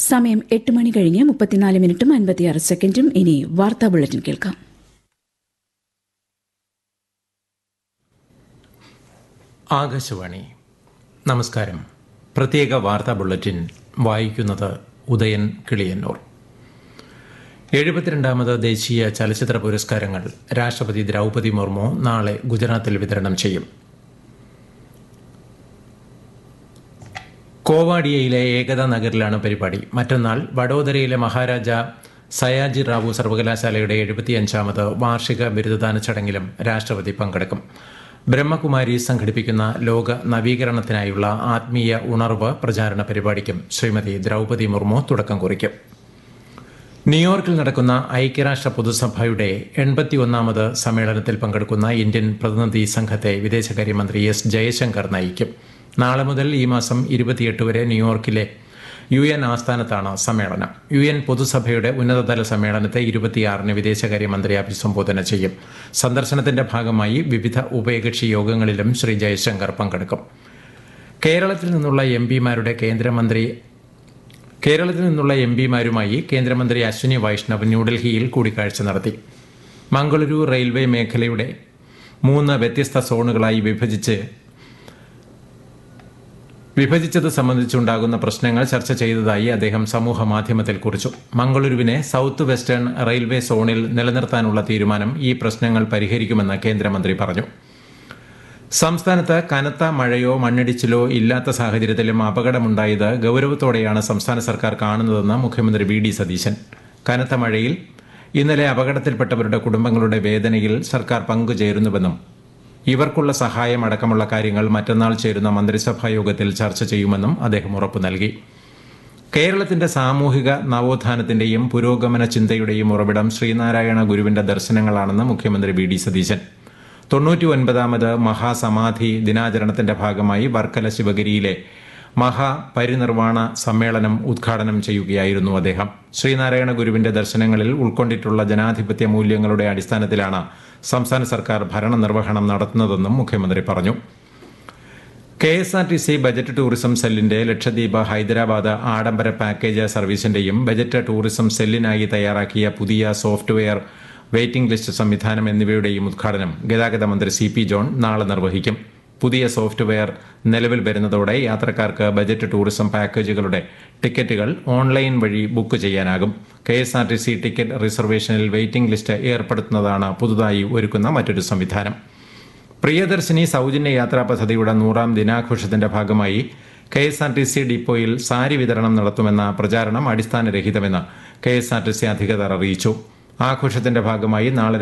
സമയം എട്ട് മണി കഴിഞ്ഞ് മുപ്പത്തിനാല് മിനിറ്റും അൻപത്തിയാറ് സെക്കൻഡും ഇനി വാർത്താ ബുള്ളറ്റിൻ കേൾക്കാം ആകാശവാണി നമസ്കാരം പ്രത്യേക വാർത്താ ബുള്ളറ്റിൻ വായിക്കുന്നത് ഉദയൻ കിളിയന്നൂർ എഴുപത്തിരണ്ടാമത് ദേശീയ ചലച്ചിത്ര പുരസ്കാരങ്ങൾ രാഷ്ട്രപതി ദ്രൗപതി മുർമു നാളെ ഗുജറാത്തിൽ വിതരണം ചെയ്യും കോവാഡിയയിലെ ഏകതാ നഗറിലാണ് പരിപാടി മറ്റന്നാൾ വഡോദരയിലെ മഹാരാജ സയാജി റാവു സർവകലാശാലയുടെ എഴുപത്തിയഞ്ചാമത് വാർഷിക ബിരുദദാന ചടങ്ങിലും രാഷ്ട്രപതി പങ്കെടുക്കും ബ്രഹ്മകുമാരി സംഘടിപ്പിക്കുന്ന ലോക നവീകരണത്തിനായുള്ള ആത്മീയ ഉണർവ് പ്രചാരണ പരിപാടിക്കും ശ്രീമതി ദ്രൗപതി മുർമു തുടക്കം കുറിക്കും ന്യൂയോർക്കിൽ നടക്കുന്ന ഐക്യരാഷ്ട്ര പൊതുസഭയുടെ എൺപത്തിയൊന്നാമത് സമ്മേളനത്തിൽ പങ്കെടുക്കുന്ന ഇന്ത്യൻ പ്രതിനിധി സംഘത്തെ വിദേശകാര്യമന്ത്രി എസ് ജയശങ്കർ നയിക്കും നാളെ മുതൽ ഈ മാസം ഇരുപത്തിയെട്ട് വരെ ന്യൂയോർക്കിലെ യു എൻ ആസ്ഥാനത്താണ് സമ്മേളനം യു എൻ പൊതുസഭയുടെ ഉന്നതതല സമ്മേളനത്തെ ഇരുപത്തിയാറിന് വിദേശകാര്യമന്ത്രി അഭിസംബോധന ചെയ്യും സന്ദർശനത്തിന്റെ ഭാഗമായി വിവിധ ഉഭയകക്ഷി യോഗങ്ങളിലും ശ്രീ ജയശങ്കർ പങ്കെടുക്കും കേരളത്തിൽ നിന്നുള്ള എം പിമാരുടെ കേന്ദ്രമന്ത്രി കേരളത്തിൽ നിന്നുള്ള എം പിമാരുമായി കേന്ദ്രമന്ത്രി അശ്വിനി വൈഷ്ണവ് ന്യൂഡൽഹിയിൽ കൂടിക്കാഴ്ച നടത്തി മംഗളൂരു റെയിൽവേ മേഖലയുടെ മൂന്ന് വ്യത്യസ്ത സോണുകളായി വിഭജിച്ച് വിഭജിച്ചത് സംബന്ധിച്ചുണ്ടാകുന്ന പ്രശ്നങ്ങൾ ചർച്ച ചെയ്തതായി അദ്ദേഹം സമൂഹ മാധ്യമത്തിൽ കുറിച്ചു മംഗളൂരുവിനെ സൌത്ത് വെസ്റ്റേൺ റെയിൽവേ സോണിൽ നിലനിർത്താനുള്ള തീരുമാനം ഈ പ്രശ്നങ്ങൾ പരിഹരിക്കുമെന്ന് കേന്ദ്രമന്ത്രി പറഞ്ഞു സംസ്ഥാനത്ത് കനത്ത മഴയോ മണ്ണിടിച്ചിലോ ഇല്ലാത്ത സാഹചര്യത്തിലും അപകടമുണ്ടായത് ഗൌരവത്തോടെയാണ് സംസ്ഥാന സർക്കാർ കാണുന്നതെന്ന് മുഖ്യമന്ത്രി വി ഡി സതീശൻ കനത്ത മഴയിൽ ഇന്നലെ അപകടത്തിൽപ്പെട്ടവരുടെ കുടുംബങ്ങളുടെ വേദനയിൽ സർക്കാർ പങ്കുചേരുന്നുവെന്നും ഇവർക്കുള്ള സഹായം അടക്കമുള്ള കാര്യങ്ങൾ മറ്റന്നാൾ ചേരുന്ന മന്ത്രിസഭാ യോഗത്തിൽ ചർച്ച ചെയ്യുമെന്നും അദ്ദേഹം ഉറപ്പു നൽകി കേരളത്തിന്റെ സാമൂഹിക നവോത്ഥാനത്തിന്റെയും പുരോഗമന ചിന്തയുടെയും ഉറവിടം ശ്രീനാരായണ ഗുരുവിന്റെ ദർശനങ്ങളാണെന്ന് മുഖ്യമന്ത്രി വി ഡി സതീശൻ തൊണ്ണൂറ്റി ഒൻപതാമത് മഹാസമാധി ദിനാചരണത്തിന്റെ ഭാഗമായി വർക്കല ശിവഗിരിയിലെ മഹാപരിനിർവാണ സമ്മേളനം ഉദ്ഘാടനം ചെയ്യുകയായിരുന്നു അദ്ദേഹം ശ്രീനാരായണ ഗുരുവിന്റെ ദർശനങ്ങളിൽ ഉൾക്കൊണ്ടിട്ടുള്ള ജനാധിപത്യ മൂല്യങ്ങളുടെ അടിസ്ഥാനത്തിലാണ് സംസ്ഥാന സർക്കാർ ഭരണനിർവഹണം നടത്തുന്നതെന്നും മുഖ്യമന്ത്രി പറഞ്ഞു K S R T C budget tourism സെല്ലിന്റെ ലക്ഷദ്വീപ് ഹൈദരാബാദ് ആഡംബര പാക്കേജ് സർവീസിന്റെയും ബജറ്റ് ടൂറിസം സെല്ലിനായി തയ്യാറാക്കിയ പുതിയ സോഫ്റ്റ്വെയർ വെയിറ്റിംഗ് ലിസ്റ്റ് സംവിധാനം എന്നിവയുടെയും ഉദ്ഘാടനം ഗതാഗത മന്ത്രി സി പി ജോൺ നാളെ നിർവഹിക്കും പുതിയ സോഫ്റ്റ്വെയർ നിലവിൽ വരുന്നതോടെ യാത്രക്കാർക്ക് ബജറ്റ് ടൂറിസം പാക്കേജുകളുടെ ടിക്കറ്റുകൾ ഓൺലൈൻ വഴി ബുക്ക് ചെയ്യാനാകും K S R T C ticket റിസർവേഷനിൽ വെയിറ്റിംഗ് ലിസ്റ്റ് ഏർപ്പെടുത്തുന്നതാണ് പുതുതായി ഒരുക്കുന്ന മറ്റൊരു സംവിധാനം പ്രിയദർശിനി സൗജന്യ യാത്രാ പദ്ധതിയുടെ നൂറാം ദിനാഘോഷത്തിന്റെ ഭാഗമായി K S R T C ഡിപ്പോയിൽ സാരി വിതരണം നടത്തുമെന്ന പ്രചാരണം അടിസ്ഥാനരഹിതമെന്ന് K S R T C അധികൃതർ അറിയിച്ചു ആഘോഷത്തിന്റെ ഭാഗമായി നാളെ